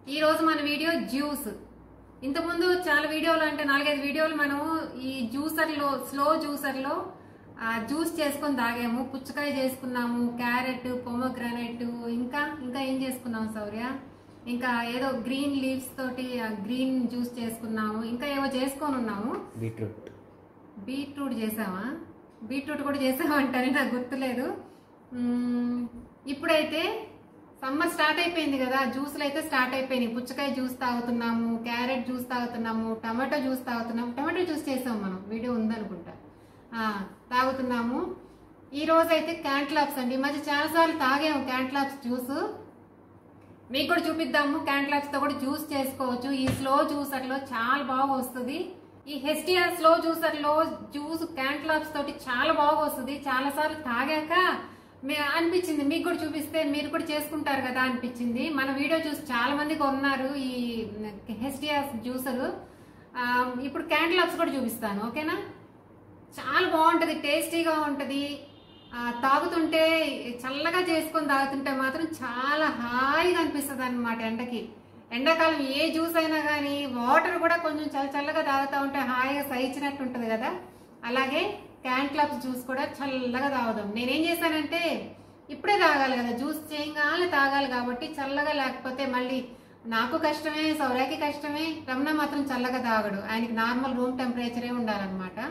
ఈ రోజు మన వీడియో జ్యూస్ ఇంతకుముందు చాలా వీడియోలు అంటే నాలుగైదు వీడియోలు మనం ఈ జ్యూసర్లో స్లో జ్యూసర్లో ఆ, జ్యూస్ చేసుకొని తాగాము పుచ్చకాయ చేసుకున్నాము క్యారెట్ పొమగ్రానైట్ ఇంకా ఇంకా ఏం చేసుకున్నాము సౌర్య ఇంకా ఏదో గ్రీన్ లీవ్స్ తోటి గ్రీన్ జ్యూస్ చేసుకున్నాము ఇంకా ఏవో చేసుకొని ఉన్నాము బీట్రూట్ బీట్రూట్ చేసామా బీట్రూట్ కూడా చేసామంటారే నాకు గుర్తులేదు మ్మ్, ఇప్పుడైతే సమ్మర్ స్టార్ట్ అయిపోయింది కదా జ్యూస్లు అయితే స్టార్ట్ అయిపోయినాయి పుచ్చకాయ జ్యూస్ తాగుతున్నాము క్యారెట్ జ్యూస్ తాగుతున్నాము టమాటో జ్యూస్ తాగుతున్నాము టమాటో జ్యూస్ చేసాం మనం వీడియో ఉందనుకుంటా ఆ, తాగుతున్నాము ఈ రోజు అయితే క్యాంట్లాప్స్ అండి ఈ మధ్య చాలాసార్లు తాగాము క్యాంట్లాప్స్ జ్యూస్ మీకు కూడా చూపిద్దాము క్యాంట్లాప్స్ తో కూడా జ్యూస్ చేసుకోవచ్చు ఈ స్లో జ్యూసర్ లో చాలా బాగా వస్తుంది ఈ హెస్టిఆర్ స్లో జ్యూసర్ లో జ్యూస్ క్యాంట్లాప్స్ తోటి చాలా బాగా వస్తుంది చాలా సార్లు తాగాక మే- అనిపించింది మీకు కూడా చూపిస్తే మీరు కూడా చేసుకుంటారు కదా అనిపించింది మన వీడియో చూసి చాలా మంది కొన్నారు ఈ హెస్టిఆర్ జ్యూసర్ ఆ, ఇప్పుడు క్యాంట్లాప్స్ కూడా చూపిస్తాను ఓకేనా చాలా బాగుంటది టేస్టీగా ఉంటది ఆ, తాగుతుంటే చల్లగా చేసుకొని తాగుతుంటే మాత్రం చాలా హాయిగా అనిపిస్తుంది అనమాట ఎండకి ఎండాకాలం ఏ జ్యూస్ అయినా కానీ వాటర్ కూడా కొంచెం చల్ల చల్లగా తాగుతూ ఉంటే హాయిగా సహించినట్టు ఉంటుంది కదా అలాగే క్యాంట్లాప్స్ జ్యూస్ కూడా చల్లగా తాగుదాం నేనేం చేశానంటే ఇప్పుడే తాగాలి కదా జ్యూస్ చేయగానే తాగాలి కాబట్టి చల్లగా లేకపోతే మళ్ళీ నాకు కష్టమే సౌరాకి కష్టమే రమణ మాత్రం చల్లగా తాగడు ఆయనకి నార్మల్ రూమ్ టెంపరేచరే ఉండాలన్నమాట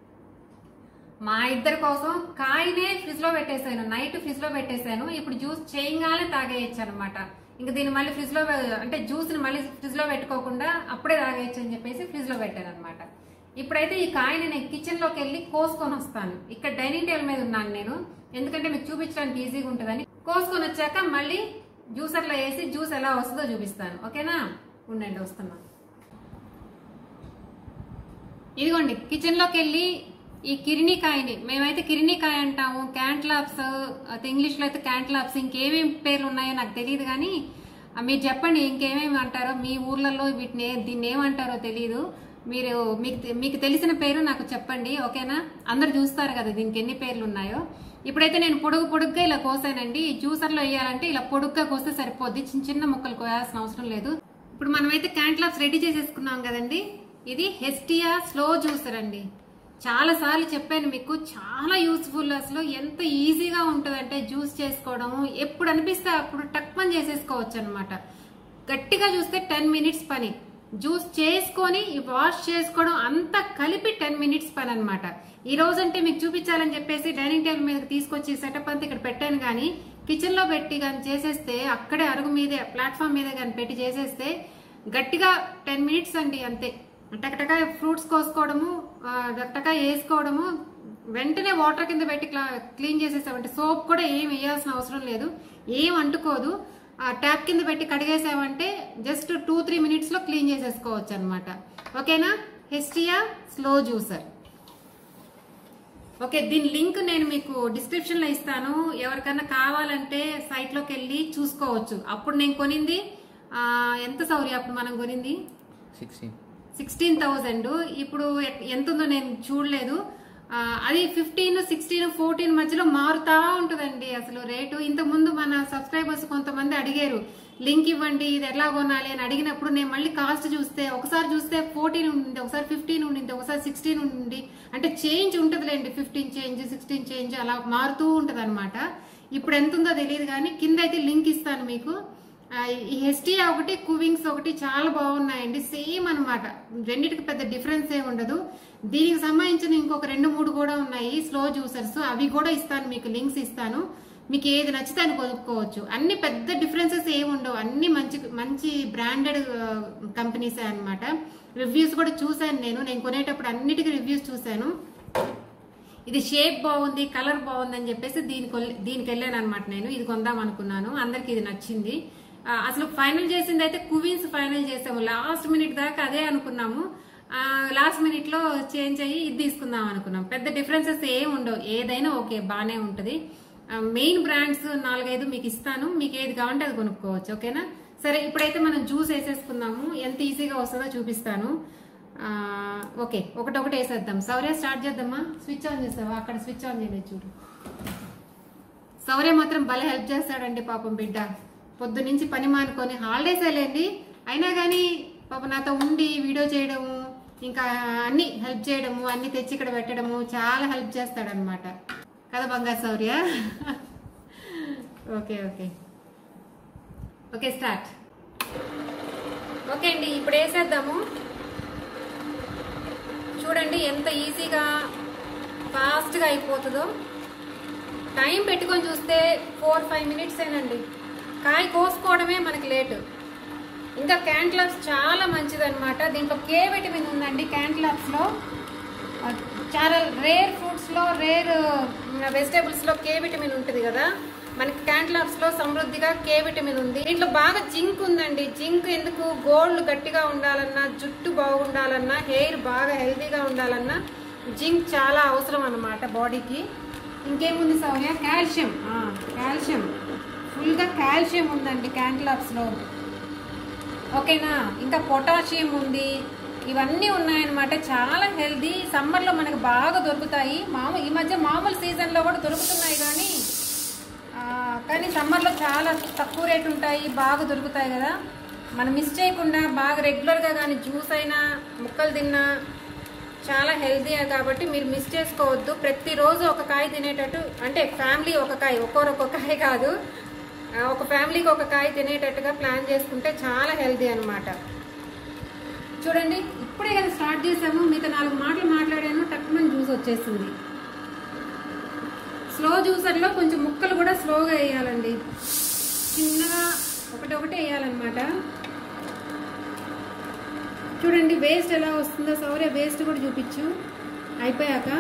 మా ఇద్దరి కోసం కాయనే ఫ్రిడ్జ్ లో పెట్టేశాను నైట్ ఫ్రిడ్జ్ లో పెట్టేశాను ఇప్పుడు జ్యూస్ చేయగానే తాగేయచ్చు అనమాట ఇంకా దీన్ని మళ్ళీ ఫ్రిడ్జ్ లో పె- అంటే జ్యూస్ ని మళ్ళీ ఫ్రిడ్జ్ లో పెట్టుకోకుండా అప్పుడే తాగేయచ్చు అని చెప్పేసి ఫ్రిడ్జ్ లో పెట్టాను అనమాట ఇప్పుడైతే ఈ కాయని నేను కిచెన్ లోకి వెళ్ళి కోసుకొని వస్తాను ఇక్కడ డైనింగ్ టేబుల్ మీద ఉన్నాను నేను ఎందుకంటే మీకు చూపించడానికి ఈజీగా ఉంటుందని కోసుకొని వచ్చాక మళ్ళీ జ్యూసర్ లో వేసి జ్యూస్ ఎలా వస్తుందో చూపిస్తాను ఓకేనా ఉండండి వస్తున్నాను ఇదిగోండి కిచెన్ లోకి వెళ్ళి ఈ కిరినీకాయని మేమైతే కిరినీకాయ అంటాము క్యాంట్లాప్స్ అయితే ఇంగ్లీష్ లో అయితే క్యాంట్లాప్స్ ఇంకేమేమి పేర్లు ఉన్నాయో నాకు తెలియదు కానీ ఆ, మీరు చెప్పండి ఇంకేమేమి అంటారో మీ ఊర్లలో వీటిని ఏ- దీన్ని ఏమంటారో తెలియదు మీరు మీకు తె- మీకు తెలిసిన పేరు నాకు చెప్పండి ఓకేనా అందరు చూస్తారు కదా దీనికి ఎన్ని పేర్లు ఉన్నాయో ఇప్పుడైతే నేను పొడుగు పొడుగ్గా ఇలా కోసానండి ఈ జ్యూసర్లో వేయాలంటే ఇలా పొడుగ్గా కోస్తే సరిపోద్ది చిన్న చిన్న ముక్కలు కోయాల్సిన అవసరం లేదు ఇప్పుడు మనమైతే క్యాంట్లాప్స్ రెడీ చేసేసుకున్నాం కదండి ఇది హెస్టియా స్లో జ్యూసర్ అండి చాలా సార్లు చెప్పాను మీకు చాలా యూస్ఫుల్ అసలు ఎంత ఈజీగా ఉంటుందంటే జ్యూస్ చేసుకోవడము ఎప్పుడు అనిపిస్తే అప్పుడు టక్మన్ చేసేసుకోవచ్చు అనమాట గట్టిగా చూస్తే టెన్ మినిట్స్ పని జ్యూస్ చేసుకొని ఈ వాష్ చేసుకోవడం అంతా కలిపి టెన్ మినిట్స్ పని అనమాట ఈ రోజు అంటే మీకు చూపించాలని చెప్పేసి డైనింగ్ టేబుల్ మీద తీసుకొచ్చి సెటప్ అంతా ఇక్కడ పెట్టాను కానీ కిచెన్ లో పెట్టి కానీ చేసేస్తే అక్కడే అరుగు మీదే ప్లాట్ఫామ్ మీద కానీ పెట్టి చేసేస్తే గట్టిగా టెన్ మినిట్స్ అండి అంతే టకటక ఫ్రూట్స్ కోసుకోవడము ఆ, టకటక వేసుకోవడము వెంటనే వాటర్ కింద పెట్టి క్లా- క్లీన్ చేసేసామంటే సోప్ కూడా ఏం వేయాల్సిన అవసరం లేదు ఏం అంటుకోదు ఆ ట్యాప్ కింద పెట్టి కడిగేసామంటే జస్ట్ టూ త్రీ మినిట్స్ లో క్లీన్ చేసేసుకోవచ్చు అనమాట ఓకేనా హెస్టియా స్లో జ్యూసర్ ఓకే దీని లింక్ నేను మీకు డిస్క్రిప్షన్ లో ఇస్తాను ఎవరికన్నా కావాలంటే సైట్ లోకి వెళ్ళి చూసుకోవచ్చు అప్పుడు నేను కొనింది ఆ, ఎంత సౌర్య అప్పుడు మనం కొనింది సిక్స్టీన్ సిక్స్టీన్ థౌజండ్ ఇప్పుడు ఎ- ఎంత ఉందో నేను చూడలేదు ఆ, అది ఫిఫ్టీన్ సిక్స్టీన్ ఫోర్టీన్ మధ్యలో మారుతా ఉంటుందండి అసలు రేటు ఇంతకు ముందు మన సబ్స్క్రైబర్స్ కొంతమంది అడిగారు లింక్ ఇవ్వండి ఇది ఎలా కొనాలి అని అడిగినప్పుడు నేను మళ్ళీ కాస్ట్ చూస్తే ఒకసారి చూస్తే ఫోర్టీన్ ఉండింది ఒకసారి ఫిఫ్టీన్ ఉండింది ఒకసారి సిక్స్టీన్ ఉండింది అంటే చేంజ్ ఉంటుందిలేండి ఫిఫ్టీన్ చేంజ్ సిక్స్టీన్ చేంజ్ అలా మారుతూ ఉంటది ఇప్పుడు ఎంత ఉందో తెలియదు కానీ కింద అయితే లింక్ ఇస్తాను మీకు ఆ, ఈ హెస్టియా ఒకటి కువింగ్స్ ఒకటి చాలా బాగున్నాయండి సేమ్ అన్నమాట రెండిటికి పెద్ద డిఫరెన్స్ ఏమి ఉండదు దీనికి సంబంధించిన ఇంకొక రెండు మూడు కూడా ఉన్నాయి స్లో జ్యూసర్స్ అవి కూడా ఇస్తాను మీకు లింక్స్ ఇస్తాను మీకు ఏది నచ్చితే అని కొనుక్కోవచ్చు అన్ని పెద్ద డిఫరెన్సెస్ ఏమి ఉండవు అన్ని మంచి మంచి బ్రాండెడ్ కంపెనీసే అన్నమాట రివ్యూస్ కూడా చూశాను నేను నేను కొనేటప్పుడు అన్నిటికీ రివ్యూస్ చూశాను ఇది షేప్ బాగుంది కలర్ బాగుంది అని చెప్పేసి దీనికి కొల్- దీనికి వెళ్ళాను అనమాట నేను ఇది కొందాం అనుకున్నాను అందరికి ఇది నచ్చింది ఆ, అసలు ఫైనల్ చేసింది అయితే కువీన్స్ ఫైనల్ చేసాము లాస్ట్ మినిట్ దాకా అదే అనుకున్నాము లాస్ట్ మినిట్ లో చేంజ్ అయ్యి ఇది తీసుకుందాం అనుకున్నాం పెద్ద డిఫరెన్సెస్ ఏం ఉండవు ఏదైనా ఓకే బాగానే ఉంటది మెయిన్ బ్రాండ్స్ నాలుగైదు మీకు ఇస్తాను మీకు ఏది కావాలంటే అది కొనుక్కోవచ్చు ఓకేనా సరే ఇప్పుడైతే మనం జ్యూస్ వేసేసుకుందాము ఎంత ఈజీగా వస్తుందో చూపిస్తాను ఆ, ఓకే ఒకటొకటి వేసేద్దాం సౌర్య స్టార్ట్ చేద్దామా స్విచ్ ఆన్ చేస్తావా అక్కడ స్విచ్ ఆన్ చేయలేదు చూడు సౌర్య మాత్రం భలే హెల్ప్ చేస్తాడండి పాపం బిడ్డ పొద్దు నుంచి పని మానుకొని హాలిడేస్ లేండి అయినా కానీ పాప నాతో ఉండి వీడియో చేయడము ఇంకా అన్ని హెల్ప్ చేయడము అన్ని తెచ్చి ఇక్కడ పెట్టడము చాలా హెల్ప్ చేస్తాడనమాట కదా బంగారు Shourya okay okay okay start okay అండి ఇప్పుడు వేసేద్దాము చూడండి ఎంత ఈజీగా ఫాస్ట్గా అయిపోతుందో టైం పెట్టుకొని చూస్తే ఫోర్ ఫైవ్ మినిట్స్ ఏనండి కాయ కోసుకోవడమే మనకి లేటు ఇంకా క్యాంట్లాప్స్ చాలా మంచిదన్నమాట దీంట్లో కే విటమిన్ ఉందండి క్యాంట్లాప్స్లో చాలా రేర్ ఫ్రూట్స్లో రేర్ వెజిటేబుల్స్లో కే విటమిన్ ఉంటుంది కదా మనకి క్యాంట్లాప్స్లో సమృద్ధిగా కే విటమిన్ ఉంది దీంట్లో బాగా జింక్ ఉందండి జింక్ ఎందుకు గోల్డ్ గట్టిగా ఉండాలన్నా జుట్టు బాగుండాలన్నా హెయిర్ బాగా హెల్తీగా ఉండాలన్నా జింక్ చాలా అవసరం అన్నమాట బాడీకి ఇంకేముంది సౌర్య కాల్షియం కాల్షియం ఫుల్గా కాల్షియం ఉందండి క్యాంట్లాప్స్లో ఓకేనా ఇంకా పొటాషియం ఉంది ఇవన్నీ ఉన్నాయన్నమాట చాలా హెల్దీ సమ్మర్లో మనకు బాగా దొరుకుతాయి మామూలు ఈ మధ్య మామూలు సీజన్లో కూడా దొరుకుతున్నాయి కానీ ఆ, కానీ సమ్మర్లో చాలా తక్కువ రేట్ ఉంటాయి బాగా దొరుకుతాయి కదా మనం మిస్ చేయకుండా బాగా రెగ్యులర్గా కానీ జ్యూస్ అయినా ముక్కలు తిన్నా చాలా హెల్తీ కాబట్టి మీరు మిస్ చేసుకోవద్దు ప్రతిరోజు ఒక కాయ తినేటట్టు అంటే ఫ్యామిలీ ఒక కాయ ఒక్కొరు ఒక్కొక్క కాయ కాదు ఆ, ఒక ఫ్యామిలీకి ఒక కాయ తినేటట్టుగా ప్లాన్ చేసుకుంటే చాలా హెల్తీ అన్నమాట చూడండి ఇప్పుడే కదా స్టార్ట్ చేసాము మిగతా నాలుగు మాటలు మాట్లాడాను టక్కుమని జ్యూస్ వచ్చేస్తుంది స్లో జ్యూసర్లో కొంచెం ముక్కలు కూడా స్లోగా వేయాలండి చిన్నగా ఒకటి ఒకటి వేయాలన్నమాట చూడండి వేస్ట్ ఎలా వస్తుందో సౌర్య వేస్ట్ కూడా చూపించు అయిపోయాక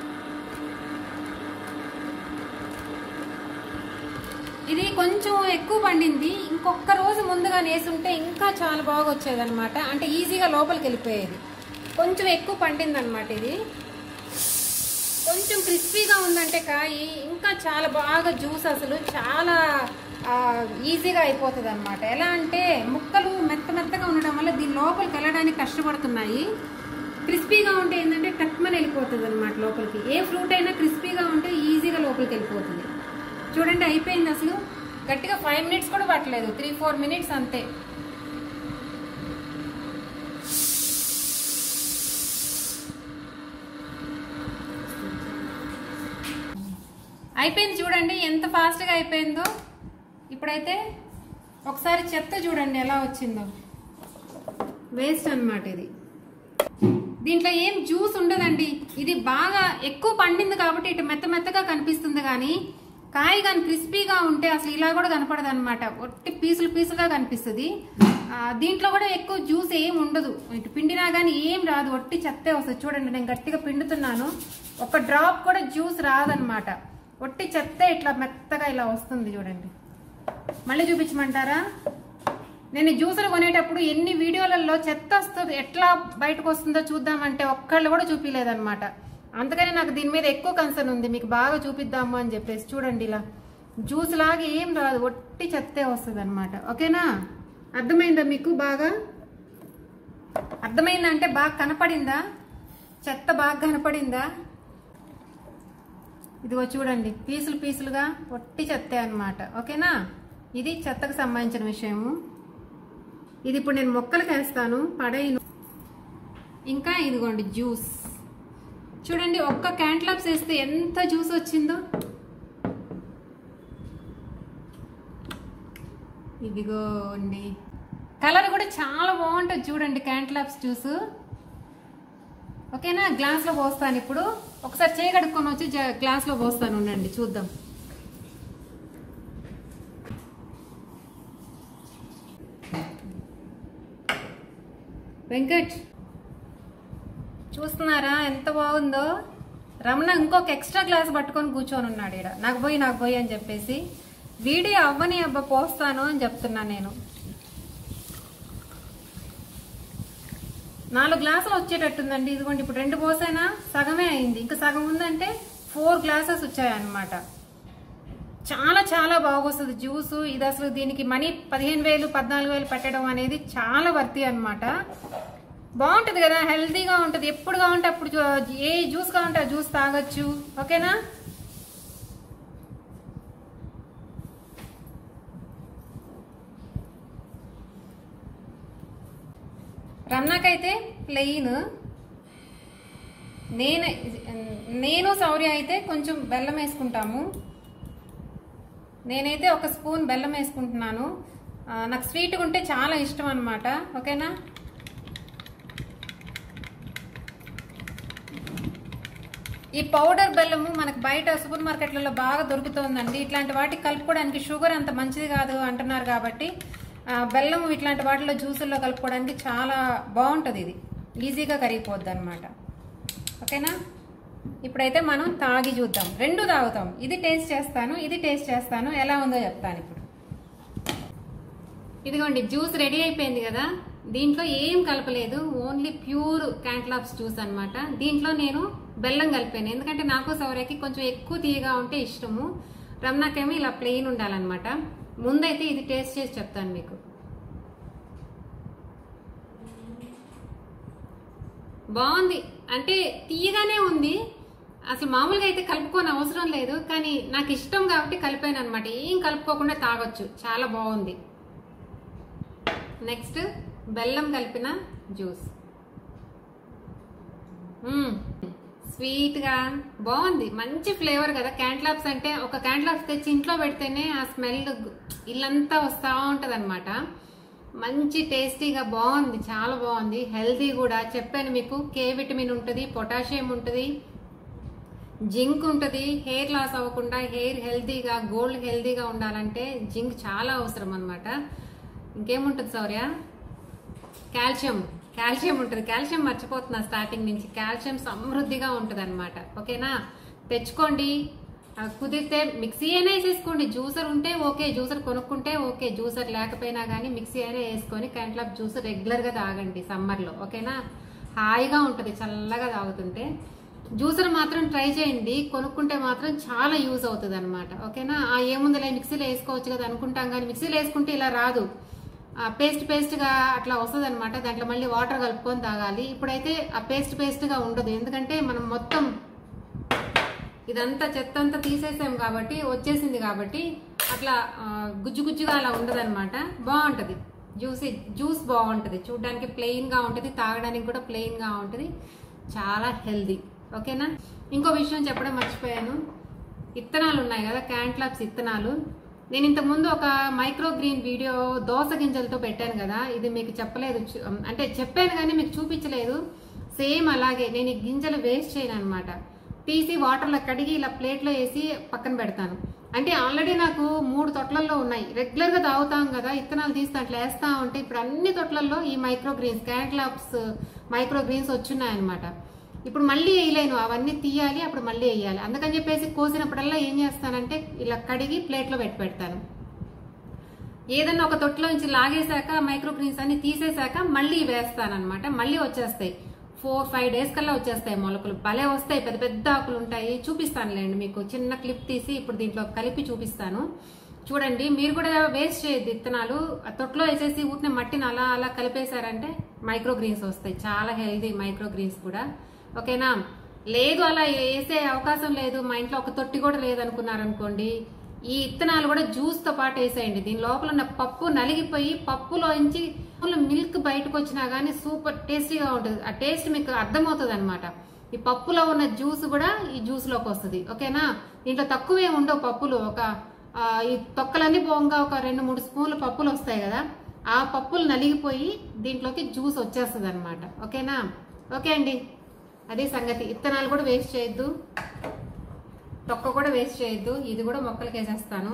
ఇది కొంచెం ఎక్కువ పండింది ఇంకొక రోజు ముందుగా నేసుంటే ఇంకా చాలా బాగా వచ్చేది అనమాట అంటే ఈజీగా లోపలికి వెళ్ళిపోయేది కొంచెం ఎక్కువ పండింది అనమాట ఇది కొంచెం క్రిస్పీగా ఉందంటే కాయ ఇంకా చాలా బాగా జ్యూస్ అసలు చాలా ఆ, ఈజీగా అయిపోతుంది అనమాట ఎలా అంటే ముక్కలు మెత్త మెత్తగా ఉండడం వల్ల దీని లోపలికి వెళ్ళడానికి కష్టపడుతున్నాయి క్రిస్పీగా ఉంటే ఏంటంటే టక్మని వెళ్ళిపోతుంది అనమాట లోపలికి ఏ ఫ్రూట్ అయినా క్రిస్పీగా ఉంటే ఈజీగా లోపలికి వెళ్ళిపోతుంది చూడండి అయిపోయింది అసలు గట్టిగా ఫైవ్ మినిట్స్ కూడా పట్టలేదు త్రీ ఫోర్ మినిట్స్ అంతే అయిపోయింది చూడండి ఎంత ఫాస్ట్గా అయిపోయిందో ఇప్పుడైతే ఒకసారి చెత్త చూడండి ఎలా వచ్చిందో వేస్ట్ అన్నమాట ఇది దీంట్లో ఏం జ్యూస్ ఉండదండి ఇది బాగా ఎక్కువ పండింది కాబట్టి ఇటు మెత్త మెత్తగా కనిపిస్తుంది కానీ కాయ కానీ క్రిస్పీగా ఉంటే అసలు ఇలా కూడా కనపడదు అనమాట ఒట్టి పీసులు పీసులుగా కనిపిస్తుంది ఆ, దీంట్లో కూడా ఎక్కువ జ్యూస్ ఏం ఉండదు ఇటు పిండినా కానీ ఏం రాదు ఒట్టి చెత్తే వస్తుంది చూడండి నేను గట్టిగా పిండుతున్నాను ఒక డ్రాప్ కూడా జ్యూస్ రాదనమాట ఒట్టి చెత్త ఇట్లా మెత్తగా ఇలా వస్తుంది చూడండి మళ్ళీ చూపించమంటారా నేను జ్యూసులు కొనేటప్పుడు ఎన్ని వీడియోలలో చెత్త వస్తుంది ఎట్లా బయటకు వస్తుందో చూద్దామంటే ఒక్కళ్ళు కూడా చూపించలేదన్నమాట అందుకని నాకు దీని మీద ఎక్కువ కన్సర్న్ ఉంది మీకు బాగా చూపిద్దాము అని చెప్పేసి చూడండి ఇలా జ్యూస్ లాగా ఏం రాదు ఒట్టి చెత్తే వస్తుంది అనమాట ఓకేనా అర్థమైందా మీకు బాగా అర్థమైందంటే బాగా కనపడిందా చెత్త బాగా కనపడిందా ఇదిగో చూడండి పీసులు పీసులుగా ఒట్టి చెత్తే అన్నమాట ఓకేనా ఇది చెత్తకు సంబంధించిన విషయము ఇది ఇప్పుడు నేను మొక్కలకు వేస్తాను పడేయను ఇంకా ఇదిగోండి జ్యూస్ చూడండి ఒక్క క్యాంట్లాప్స్ వేస్తే ఎంత జ్యూస్ వచ్చిందో ఇదిగోండి కలర్ కూడా చాలా బాగుంటుంది చూడండి క్యాంట్లాప్స్ జ్యూస్ ఓకేనా గ్లాస్లో పోస్తాను ఇప్పుడు ఒకసారి చేయి కడుక్కొని వచ్చి జ- గ్లాస్లో పోస్తాను ఉండండి చూద్దాం వెంకట్ చూస్తున్నారా ఎంత బాగుందో రమణ ఇంకొక ఎక్స్ట్రా గ్లాస్ పట్టుకొని కూర్చొని ఉన్నాడు ఇక్కడ నాకు పోయి నాకు పోయి అని చెప్పేసి వీడియో అవ్వని అబ్బా పోస్తాను అని చెప్తున్నా నేను నాలుగు గ్లాసులు వచ్చేటట్టుందండి ఇదిగోండి ఇప్పుడు రెండు పోసైనా సగమే అయింది ఇంకా సగం ఉందంటే ఫోర్ గ్లాసెస్ వచ్చాయన్నమాట చాలా చాలా బాగొస్తుంది జ్యూస్ ఇది అసలు దీనికి మనీ పదిహేను వేలు పద్నాలుగు వేలు పెట్టడం అనేది చాలా వర్తి అన్నమాట బాగుంటుంది కదా హెల్తీగా ఉంటుంది ఎప్పుడు కావాలంటే అప్పుడు జూ- ఏ జ్యూస్ కావాలంటే ఆ జ్యూస్ తాగొచ్చు ఓకేనా రమ్నాకైతే ప్లెయిన్ నేను నేను శౌర్య అయితే కొంచెం బెల్లం వేసుకుంటాము నేనైతే ఒక స్పూన్ బెల్లం వేసుకుంటున్నాను ఆ, నాకు స్వీట్గా ఉంటే చాలా ఇష్టం అనమాట ఓకేనా ఈ పౌడర్ బెల్లము మనకు బయట సూపర్ మార్కెట్లలో బాగా దొరుకుతుందండి ఇట్లాంటి వాటికి కలుపుకోవడానికి షుగర్ అంత మంచిది కాదు అంటున్నారు కాబట్టి ఆ, బెల్లం ఇట్లాంటి వాటిలో జ్యూసుల్లో కలుపుకోవడానికి చాలా బాగుంటుంది ఇది ఈజీగా కరిగిపోద్ది అనమాట ఓకేనా ఇప్పుడైతే మనం తాగి చూద్దాం రెండు తాగుతాం ఇది టేస్ట్ చేస్తాను ఇది టేస్ట్ చేస్తాను ఎలా ఉందో చెప్తాను ఇప్పుడు ఇదిగోండి జ్యూస్ రెడీ అయిపోయింది కదా దీంట్లో ఏం కలపలేదు ఓన్లీ ప్యూర్ క్యాంట్లాప్స్ జ్యూస్ అన్నమాట దీంట్లో నేను బెల్లం కలిపాను ఎందుకంటే నాకు సౌర్యకి కొంచెం ఎక్కువ తీయగా ఉంటే ఇష్టము రమ్నాకేమో ఇలా ప్లెయిన్ ఉండాలన్నమాట ముందైతే ఇది టేస్ట్ చేసి చెప్తాను మీకు బాగుంది అంటే తీయగానే ఉంది అసలు మామూలుగా అయితే కలుపుకోని అవసరం లేదు కానీ నాకు ఇష్టం కాబట్టి కలిపాను అనమాట ఏం కలుపుకోకుండా తాగొచ్చు చాలా బాగుంది నెక్స్ట్ బెల్లం కలిపిన జ్యూస్ మ్మ్. స్వీట్గా బాగుంది మంచి ఫ్లేవర్ కదా క్యాంట్లాప్స్ అంటే ఒక క్యాంట్లాప్స్ తెచ్చి ఇంట్లో పెడితేనే ఆ స్మెల్ ఇల్లంతా వస్తూ ఉంటుంది అనమాట మంచి టేస్టీగా బాగుంది చాలా బాగుంది హెల్తీ కూడా చెప్పాను మీకు కే విటమిన్ ఉంటుంది పొటాషియం ఉంటుంది జింక్ ఉంటుంది హెయిర్ లాస్ అవ్వకుండా హెయిర్ హెల్తీగా గోల్డ్ హెల్తీగా ఉండాలంటే జింక్ చాలా అవసరం అనమాట ఇంకేముంటుంది సౌర్య కాల్షియం కాల్షియం ఉంటుంది కాల్షియం మర్చిపోతున్నా స్టార్టింగ్ నుంచి కాల్షియం సమృద్ధిగా ఉంటుంది అనమాట ఓకేనా తెచ్చుకోండి ఆ, కుదిరితే మిక్సీ అయినా వేసేసుకోండి జ్యూసర్ ఉంటే ఓకే జ్యూసర్ కొనుక్కుంటే ఓకే జ్యూసర్ లేకపోయినా కానీ మిక్సీ అయినా వేసుకొని క్యాంట్లాప్ జ్యూస్ రెగ్యులర్గా తాగండి సమ్మర్లో ఓకేనా హాయిగా ఉంటుంది చల్లగా తాగుతుంటే జ్యూసర్ మాత్రం ట్రై చేయండి కొనుక్కుంటే మాత్రం చాలా యూజ్ అవుతుంది అనమాట ఓకేనా ఆ ఏముందిలే మిక్సీలో వేసుకోవచ్చు కదా అనుకుంటాం కానీ మిక్సీలో వేసుకుంటే ఇలా రాదు ఆ పేస్ట్ పేస్ట్ గా అట్లా వస్తుంది అనమాట దాంట్లో మళ్ళీ వాటర్ కలుపుకొని తాగాలి ఇప్పుడైతే ఆ పేస్ట్ పేస్ట్ గా ఉండదు ఎందుకంటే మనం మొత్తం ఇదంతా చెత్త అంతా తీసేసాం కాబట్టి వచ్చేసింది కాబట్టి అట్లా ఆ, గుజ్జు గుజ్జుగా అలా ఉండదు అనమాట బాగుంటది జ్యూస్ జ్యూస్ బాగుంటది చూడడానికి ప్లెయిన్ గా ఉంటుంది తాగడానికి కూడా ప్లెయిన్ గా ఉంటుంది చాలా హెల్దీ ఓకేనా ఇంకో విషయం చెప్పడం మర్చిపోయాను ఇత్తనాలు ఉన్నాయి కదా క్యాంట్లాప్స్ ఇత్తనాలు నేను ఇంతకు ముందు ఒక మైక్రో గ్రీన్ వీడియో దోస గింజలతో పెట్టాను కదా ఇది మీకు చెప్పలేదు చు- అంటే చెప్పాను కానీ మీకు చూపించలేదు సేమ్ అలాగే నేను ఈ గింజలు వేస్ట్ చేయను అనమాట తీసి వాటర్లో కడిగి ఇలా ప్లేట్లో వేసి పక్కన పెడతాను అంటే ఆల్రెడీ నాకు మూడు తొట్లల్లో ఉన్నాయి రెగ్యులర్ గా తాగుతాం కదా ఇత్తనాలు తీసి దాంట్లో వేస్తా ఉంటే ఇప్పుడు అన్ని తొట్లల్లో ఈ micro greens cantaloupes micro greens వచ్చున్నాయి అనమాట ఇప్పుడు మళ్ళీ వేయలేను అవన్నీ తీయాలి అప్పుడు మళ్ళీ వేయాలి అందుకని చెప్పేసి కోసినప్పుడల్లా ఏం చేస్తానంటే ఇలా కడిగి ప్లేట్లో పెట్టి పెడతాను ఏదన్నా ఒక తొట్టులోంచి లాగేశాక మైక్రో గ్రీన్స్ అన్ని తీసేశాక మళ్ళీ వేస్తానన్నమాట మళ్ళీ వచ్చేస్తాయి ఫోర్ ఫైవ్ డేస్ కల్లా వచ్చేస్తాయి మొలకలు భలే వస్తాయి పెద్ద పెద్ద ఆకులు ఉంటాయి చూపిస్తానులేండి మీకు చిన్న క్లిప్ తీసి ఇప్పుడు దీంట్లో కలిపి చూపిస్తాను చూడండి మీరు కూడా వేస్ట్ చేయొద్దు విత్తనాలు ఆ తొట్లో వేసేసి ఊటిన మట్టిని అలా అలా కలిపేశారంటే మైక్రో గ్రీన్స్ వస్తాయి చాలా హెల్దీ మైక్రో గ్రీన్స్ కూడా ఓకేనా లేదు అలా వేసే అవకాశం లేదు మా ఇంట్లో ఒక తొట్టి కూడా లేదనుకున్నారనుకోండి ఈ ఇత్తనాలు కూడా జ్యూస్ తో పాటు వేసేయండి దీని లోపల ఉన్న పప్పు నలిగిపోయి పప్పులోంచి మిల్క్ బయటకు వచ్చినా గానీ సూపర్ టేస్టీగా ఉంటుంది ఆ టేస్ట్ మీకు అర్థమవుతుంది అనమాట ఈ పప్పులో ఉన్న జ్యూస్ కూడా ఈ జ్యూస్ లోకి వస్తుంది ఓకేనా దీంట్లో తక్కువే ఉండవు పప్పులు ఒక ఆ, ఈ తొక్కలన్నీ పోగా ఒక రెండు మూడు స్పూన్లు పప్పులు వస్తాయి కదా ఆ పప్పులు నలిగిపోయి దీంట్లోకి జ్యూస్ వచ్చేస్తుంది అనమాట ఓకేనా ఓకే అండి అదే సంగతి ఇత్తనాలు కూడా వేస్ట్ చేయొద్దు తొక్క కూడా వేస్ట్ చేయొద్దు ఇది కూడా మొక్కలకి వేసేస్తాను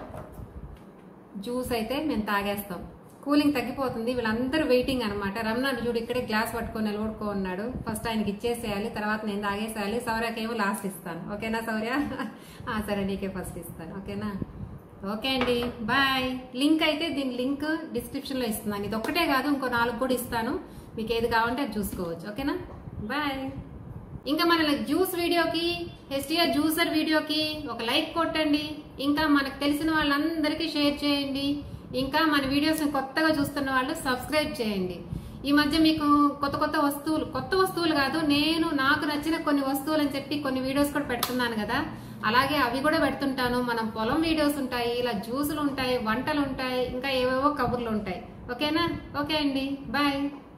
జ్యూస్ అయితే మేము తాగేస్తాం కూలింగ్ తగ్గిపోతుంది వీళ్ళందరూ వెయిటింగ్ అనమాట రమణాడు చూడు ఇక్కడే గ్లాస్ పట్టుకొని నిలబడుకో ఉన్నాడు ఫస్ట్ ఆయనకి ఇచ్చేసేయాలి తర్వాత నేను తాగేసేయాలి సౌర్యకేమో లాస్ట్ ఇస్తాను ఓకేనా సౌర్య ఆ, సరే నీకే ఫస్ట్ ఇస్తాను ఓకేనా ఓకే అండి బాయ్ లింక్ అయితే దీని లింక్ డిస్క్రిప్షన్లో ఇస్తున్నాను ఇది ఒక్కటే కాదు ఇంకో నాలుగు కూడా ఇస్తాను మీకు ఏది కావాలంటే అది చూసుకోవచ్చు ఓకేనా బాయ్ ఇంకా మన జ్యూస్ వీడియోకి హెచ్డిఆర్ జ్యూసర్ వీడియోకి ఒక లైక్ కొట్టండి ఇంకా మనకు తెలిసిన వాళ్ళందరికీ షేర్ చేయండి ఇంకా మన వీడియోస్ కొత్తగా చూస్తున్న వాళ్ళు సబ్స్క్రైబ్ చేయండి ఈ మధ్య మీకు కొత్త కొత్త వస్తువులు కొత్త వస్తువులు కాదు నేను నాకు నచ్చిన కొన్ని వస్తువులు అని చెప్పి కొన్ని వీడియోస్ కూడా పెడుతున్నాను కదా అలాగే అవి కూడా పెడుతుంటాను మనం పొలం వీడియోస్ ఉంటాయి ఇలా జ్యూసులు ఉంటాయి వంటలు ఉంటాయి ఇంకా ఏవేవో కబుర్లు ఉంటాయి ఓకేనా ఓకే అండి బాయ్